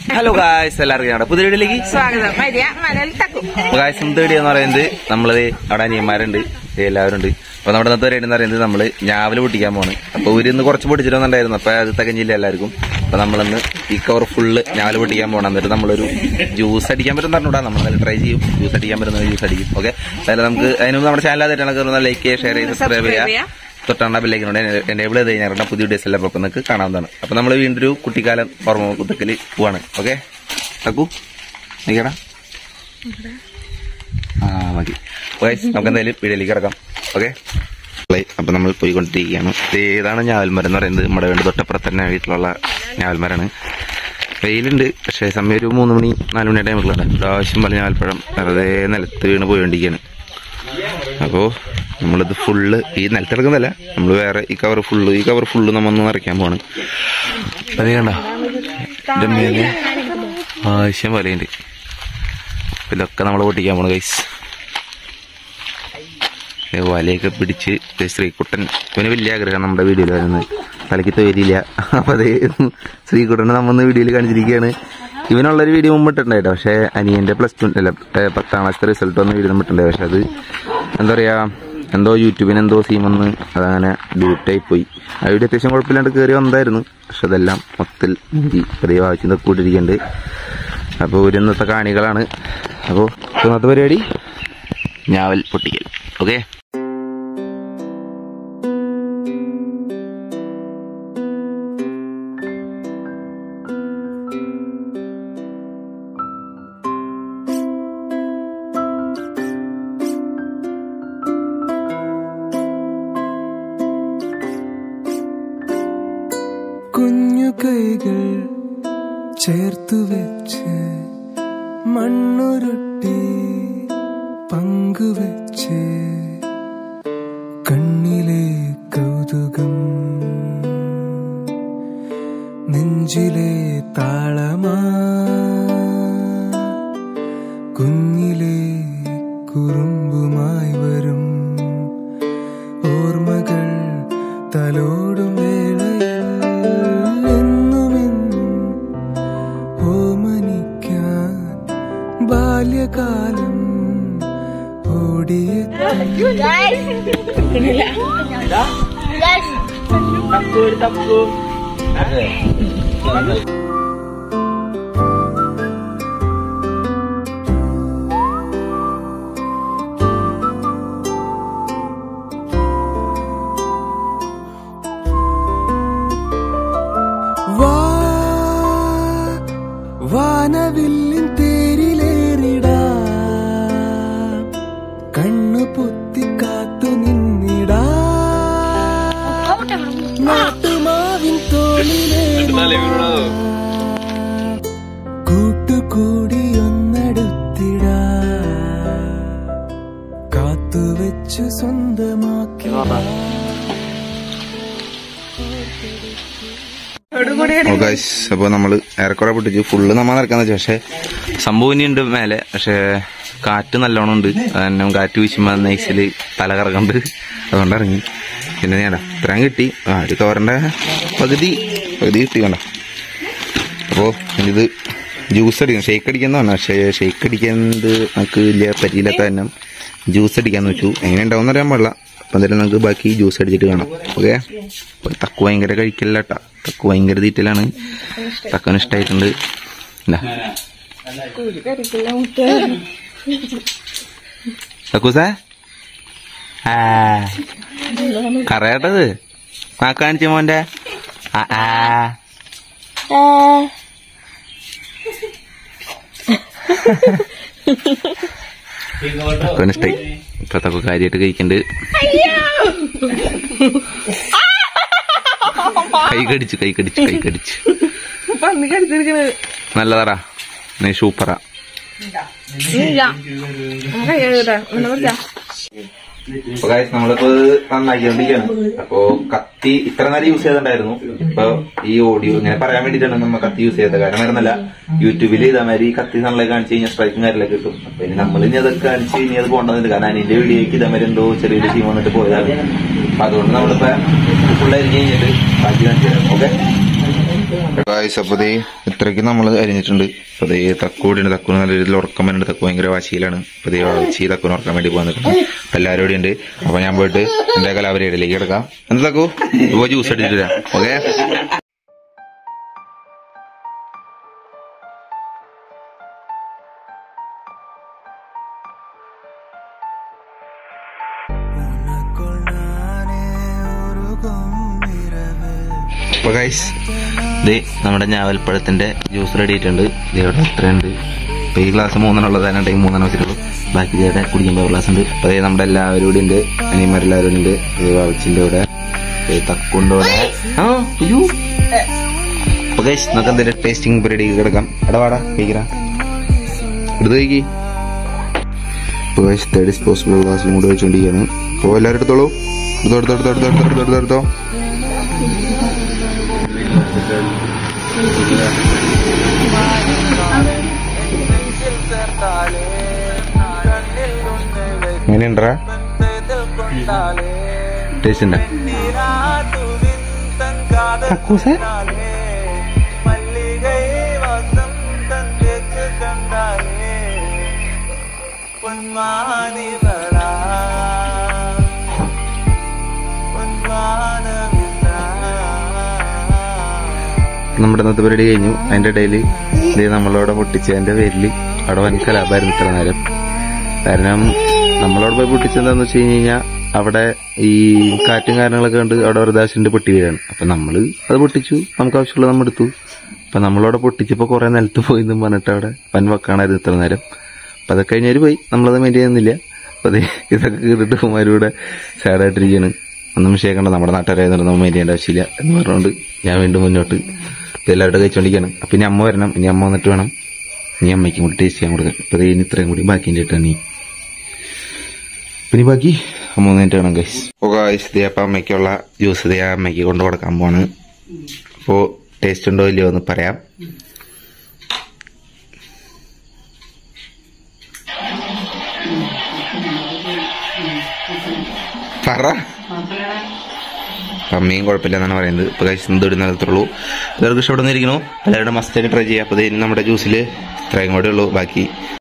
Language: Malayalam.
ഹലോ ഗായ്സ് എല്ലാവർക്കും ഞങ്ങളുടെ പുതിയ വീഡിയോയിലേക്ക് സ്വാഗതം മരിയ മലയിൽ തക്കും ഗായ്സ് ഇന്നത്തെ വീഡിയോ എന്ന് പറയുന്നത് നമ്മള് അവിടെ അനിയന്മാരുണ്ട് എല്ലാവരും ഉണ്ട് അപ്പൊ നമ്മുടെ ഇന്നത്തെ പരിപാടി എന്ന് പറയുന്നത് നമ്മള് ഞാവല് പൊട്ടിക്കാൻ പോണ് അപ്പൊ ഒരു ഇന്ന് കുറച്ച് പൊട്ടിച്ചിട്ടൊന്നുണ്ടായിരുന്നു അപ്പൊ അത് തികഞ്ഞില്ല എല്ലാവർക്കും അപ്പൊ നമ്മളിന്ന് ഈ കവർ ഫുള്ള് ഞാവല് പൊട്ടിക്കാൻ പോകണം എന്നിട്ട് നമ്മളൊരു ജ്യൂസ് അടിക്കാൻ പറ്റും പറഞ്ഞൂടാ നമ്മൾ നല്ല ട്രൈ ചെയ്യും ജ്യൂസ് അടിക്കാൻ പറ്റുന്ന ജ്യൂസ് അടിക്കും ഓക്കെ അതായത് നമുക്ക് അതിന് മുമ്പ് നമ്മുടെ ചാനൽ ആദ്യമായിട്ടാണ് കയറുന്നത് ലൈക്ക് ചെയ്യുക ഷെയർ ചെയ്ത് സബ്സ്ക്രൈബ് Subscribe ചെയ്യുക ചെയ്യുക. തൊട്ടാണ്ട ബില്ലേക്കിനോട് എനേബിൾ ചെയ്ത് കഴിഞ്ഞാൽ പുതിയ ഡേസ് എല്ലാം അപ്പം നിങ്ങൾക്ക് കാണാവുന്നതാണ് അപ്പൊ നമ്മൾ വീണ്ടും ഒരു കുട്ടിക്കാലം ഓർമ്മ പുത്തക്കല് പോവാണ് ഓക്കെ അക്കു നിക്കടാ ആ മതി ഗൈസ് നമുക്ക് എന്തായാലും വീഡിയോയിലേക്ക് കിടക്കാം ഓക്കെ അപ്പൊ നമ്മൾ പോയിക്കൊണ്ടിരിക്കുകയാണ് ഇത് ഏതാണ് ഞാവൽമരം എന്ന് പറയുന്നത് നമ്മുടെ വീട് തൊട്ടപ്പുറത്ത് തന്നെ വീട്ടിലുള്ള ഞാവൽമരാണ് വെയിലുണ്ട് പക്ഷേ സമയം ഒരു മൂന്ന് മണി നാല് മണി ടൈമിലാണ് പ്രാവശ്യം പറഞ്ഞ ഞാവൽപ്പഴം വെറുതെ നിലത്ത് വീണ് പോയിക്കൊണ്ടിരിക്കുകയാണ് അപ്പോൾ നമ്മളിത് ഫുള്ള് ഈ നിലത്ത് കിടക്കുന്നതല്ല നമ്മൾ വേറെ ഈ കവർ ഫുള്ള് ഈ കവർ ഫുള്ള് നമ്മൊന്ന് നിറയ്ക്കാൻ പോവാണ് അത് കണ്ട ഇതിന്റെ മേലെ ആവശ്യം പോലെയുണ്ട് അപ്പൊ ഇതൊക്കെ നമ്മൾ പൊട്ടിക്കാൻ പോണു ഗൈസ് വലയൊക്കെ പിടിച്ച് ദേ ശ്രീകുട്ടൻ ഇവന് വലിയ ആഗ്രഹം നമ്മുടെ വീഡിയോയിൽ വരുന്നത് തലയ്ക്ക് തൊഴിലില്ല അപ്പൊ അതേ ശ്രീകുട്ടനെ നമ്മന്ന് വീഡിയോയിൽ കാണിച്ചിരിക്കുകയാണ് ഇവനുള്ളൊരു വീഡിയോ മുമ്പ് ഇട്ടിട്ടുണ്ടായിട്ടോ പക്ഷേ അനിയന്റെ പ്ലസ് ടു അല്ല ഏ, പത്താം ക്ലാസ്സിലെ റിസൾട്ട് വന്ന വീഡിയോ ഇട്ടിട്ടുണ്ട് പക്ഷെ അത് എന്താ പറയാ എന്തോ യൂട്യൂബിന് എന്തോ സീം വന്ന് അതങ്ങനെ ഡ്യൂട്ടായി പോയി ആ വീഡിയോ അത്യാവശ്യം കുഴപ്പമില്ലാണ്ട് കയറി വന്നായിരുന്നു പക്ഷെ അതെല്ലാം മൊത്തത്തിൽ മുങ്ങി ചെറിയ വായിച്ചു കൂട്ടിരിക്കുന്നുണ്ട് അപ്പോൾ ഒരു ഇന്നത്തെ കാണികളാണ് അപ്പോൾ ഇന്നത്തെ പരിപാടി ഞാവൽ പൊട്ടിക്കൽ ഓക്കെ കുഞ്ഞു കൈകൾ ചേർത്തു വെച്ച് മണ്ണുരുട്ടി പങ്കുവെച്ച് കണ്ണിലെ കൗതുകം നെഞ്ചിലെ താളമാ കുഞ്ഞിലെ കുറുമ്പുമായി വരും ഓർമ്മകൾ തലോടും വേളയിൽ എന്നുമെന്നും ഓമനിക്കാൻ ബാല്യകാലം ഓടിയെത്തി വാ വാനവില്ലിൻ തേരിലേറിടാ കണ്ണു പൊത്തി കാത്തു നിന്നിടാ നാട്ടുമാവിൻ തോളിലേറിടാ കൂട്ടുകൂടി ഒന്നെടുത്തിടാ കാത്തുവെച്ചു സ്വന്തമാക്കി അപ്പോൾ നമ്മൾ ഏറെക്കുറെ പൊട്ടിച്ച് ഫുള്ള് നമ്മൾ നടക്കാന്ന് വെച്ചാൽ പക്ഷേ സംഭവം ഇനിയുണ്ട് മേലെ പക്ഷേ കാറ്റ് നല്ലോണം ഉണ്ട് അതന്നെ കാറ്റ് വീശുമ്പോൾ നൈസിൽ തല കറക്കുന്നുണ്ട് അതുകൊണ്ട് ഇറങ്ങി പിന്നെ ഞാൻ ഇത്രയും കിട്ടി ആ ഒരു കവറിൻ്റെ പകുതി പകുതി കിട്ടി കണ്ട അപ്പോൾ ഇത് ജ്യൂസ് അടിക്കണം ഷേക്ക് അടിക്കുന്ന പറഞ്ഞാൽ പക്ഷേ ഷേക്ക് അടിക്കുന്നത് നമുക്ക് വലിയ പറ്റിയില്ലാത്ത തന്നെ ജ്യൂസ് അടിക്കാന്ന് വെച്ചു എങ്ങനെ ഉണ്ടാവും അറിയാൻ പാടില്ല അപ്പം എന്തായാലും നമുക്ക് ബാക്കി ജ്യൂസ് അടിച്ചിട്ട് കാണാം ഓക്കെ തക്കു ഭയങ്കര കഴിക്കില്ല കേട്ടാ തക്കു ഭയങ്കര തീറ്റലാണ് തക്കുവിന് ഇഷ്ടമായിട്ടുണ്ട് ഇതാ. തക്കൂസേ ആ കറയട്ടത് ആ കാണിച്ച മോന്റെ ആ ആ തക്കുവിന് ഇഷ്ടായി ഇപ്പൊ തക്കു കാര്യമായിട്ട് കഴിക്കണ്ട് കൈ കടിച്ചു കൈ കടിച്ചു കൈ കടിച്ചു പന്നി കടിച്ചിരിക്കണത് നല്ലതാടാ നീ സൂപ്പറാ ഇല്ല കയ്യാ എന്താ പറയാ അപ്പൊ guys, നമ്മളിപ്പോ ഇത് നന്നാക്കിക്കൊണ്ടിരിക്കുകയാണ് അപ്പൊ കത്തി ഇത്ര നേരം യൂസ് ചെയ്തിട്ടുണ്ടായിരുന്നു ഇപ്പൊ ഈ ഓഡിയോ ഇങ്ങനെ പറയാൻ വേണ്ടിയിട്ടാണ് നമ്മൾ കത്തി യൂസ് ചെയ്തത് കാരണം വേറൊന്നല്ല യൂട്യൂബിൽ ഇതേമാതിരി ഈ കത്തി നമ്മളെ കാണിച്ചു കഴിഞ്ഞാൽ സ്ട്രൈക്കും കാര്യങ്ങളൊക്കെ കിട്ടും അപ്പൊ ഇനി നമ്മൾ ഇനി അതൊക്കെ കാണിച്ച് ഇനി അത് പോകേണ്ടതുണ്ട് കാരണം അതിന്റെ വീഡിയോക്ക് ഇതേമാതിരി എന്തോ ചെറിയൊരു ടീം വന്നിട്ട് പോയതാണ് അപ്പൊ അതുകൊണ്ട് നമ്മളിപ്പോ ഫുള്ളായിരിക്കും കഴിഞ്ഞിട്ട് ബാക്കി കാണിച്ചു തരാം ഓക്കെ ഗായ്സ് അപ്പൊ ദേ ഇത്രയ്ക്ക് നമ്മൾ അരിഞ്ഞിട്ടുണ്ട് അപ്പൊ ദേ തക്കൂടിയുണ്ട് തക്കൂന് നല്ല രീതിയിൽ ഉറക്കം വരുന്നുണ്ട് തക്കു ഭയങ്കര വാശിയിലാണ് അപ്പൊ ദേ ഉറച്ചി തക്കൂന് ഉറക്കാൻ വേണ്ടി പോന്നിട്ടുണ്ട് അപ്പൊ എല്ലാവരും ഇവിടെ ഉണ്ട് അപ്പൊ ഞാൻ പോയിട്ട് എന്റെ കലാപരിയിലേക്ക് കിടക്കാം എന്താ തക്കു ഇപ്പൊ ജ്യൂസ് അടിച്ചിട്ട് വരാം ഓക്കെ உனக்குள் நானே உருகும் இரவு അപ്പൊ ഗൈസ് ഇത് നമ്മുടെ ഞാവൽപ്പഴത്തിന്റെ ജ്യൂസ് റെഡി ആയിട്ടുണ്ട് ഇത് ഇവിടെ എത്രയുണ്ട് ഇപ്പൊ ഈ ഗ്ലാസ് മൂന്നെണ്ണം ഉള്ളതാണ് ഈ മൂന്നെണ്ണം വെച്ചിട്ടുള്ളൂ ബാക്കി ഇതേടെ കുടിക്കുമ്പോൾ ഗ്ലാസ് ഉണ്ട് അപ്പൊ ദേ നമ്മുടെ എല്ലാവരും കൂടി ഉണ്ട് അനിയന്മാരെല്ലാവരും ഉണ്ട് ഇത് വാവച്ചിന്റെ ഇവിടെ ഇത് തക്കുണ്ട് ഇവിടെ ആ അയ്യോ അപ്പൊ ഗൈസ് നമുക്ക് എന്തെങ്കിലും ടേസ്റ്റിംഗ് പരിപാടി കിടക്കാം എടാ വാടാ കഴിക്കറ എടുത്ത് കഴിക്കി ഇപ്പൊ ഗൈസ് തേർഡ് ഡിസ്പോസിബിൾ ഗ്ലാസ്സിലും കൂടി വെച്ചുകൊണ്ടിരിക്കുകയാണ് അപ്പോൾ എല്ലാവരും എടുത്തോളൂ എടുത്തോ എടുത്തോ എടുത്തോ എടുത്തോ എടുത്തോ എടുത്തോ എടുത്തോ എങ്ങനെയുണ്ടാ ടേസ്റ്റ് ഉണ്ടോ കക്കൂസേ നമ്മുടെ ഇന്നത്തെ പരിപാടി കഴിഞ്ഞു അതിന്റെ ഇടയിൽ ഇത് നമ്മളവിടെ പൊട്ടിച്ചതിന്റെ പേരിൽ അവിടെ വൻ കലാപായിരുന്നു ഇത്ര നേരം കാരണം നമ്മളവിടെ പോയി പൊട്ടിച്ചെന്താന്ന് വെച്ച് കഴിഞ്ഞ് കഴിഞ്ഞാൽ അവിടെ ഈ കാറ്റും കാര്യങ്ങളൊക്കെ കണ്ട് അവിടെ ഒരു ദാശന്റെ പൊട്ടി വീഴാണ് അപ്പൊ നമ്മള് അത് പൊട്ടിച്ചു നമുക്ക് ആവശ്യമുള്ള നമ്മൾ എടുത്തു അപ്പൊ നമ്മളവിടെ പൊട്ടിച്ചപ്പോ കുറെ നിലത്ത് പോയി എന്നും പറഞ്ഞിട്ട് അവിടെ വൻ വക്കാണായിരുന്നു ഇത്ര നേരം അപ്പൊ അതൊക്കെ കഴിഞ്ഞവര് പോയി നമ്മളത് മെയിൻ ചെയ്യുന്നില്ല അപ്പൊ അത് ഇതൊക്കെ കേട്ടിട്ട് ഉമാരൂടെ സാഡായിട്ടിരിക്കുകയാണ് ഒന്നും വിഷയക്കണ്ട നമ്മുടെ നാട്ടുകാരെ നമ്മൾ മെയിൻ ചെയ്യേണ്ട ആവശ്യമില്ല എന്ന് പറഞ്ഞുകൊണ്ട് ഞാൻ വീണ്ടും മുന്നോട്ട് ഇത് എല്ലാവരുടെ കഴിച്ചോണ്ടിരിക്കുകയാണ് അപ്പൊ ഇനി അമ്മ വരണം ഇനി അമ്മ വന്നിട്ട് വേണം ഇനി അമ്മയ്ക്കും കൂടി ടേസ്റ്റ് ചെയ്യാൻ കൊടുക്കാൻ ഇപ്പൊ ദേ ഇനി ഇത്രയും കൂടി ബാക്കി ഇട്ടാണ് നീ പിന്നെ ബാക്കി അമ്മ വന്നിട്ട് വേണം ഗൈസ് ഓ ഗൈസ് ദേ അപ്പം അമ്മയ്ക്കുള്ള ജ്യൂസ് ദേ ആ അമ്മയ്ക്ക് കൊണ്ടു കൊടുക്കാൻ പോണ് അപ്പോ ടേസ്റ്റ് ഉണ്ടോ ഇല്ലയോ എന്ന് പറയാം പറ അമ്മയും കുഴപ്പമില്ല എന്നാണ് പറയുന്നത് ഇപ്പൊ കഴിച്ച് എന്ത് ഇടുന്ന നിലത്തുള്ളൂ എല്ലാവർക്കും ഇഷ്ടപ്പെടുന്നിരിക്കുന്നു എല്ലാവരുടെ മസ്റ്റായിട്ട് ട്രൈ ചെയ്യാം അപ്പൊ ദേ ഇനി നമ്മുടെ ജ്യൂസിൽ ഇത്രയും കൂടെ ഉള്ളൂ ബാക്കി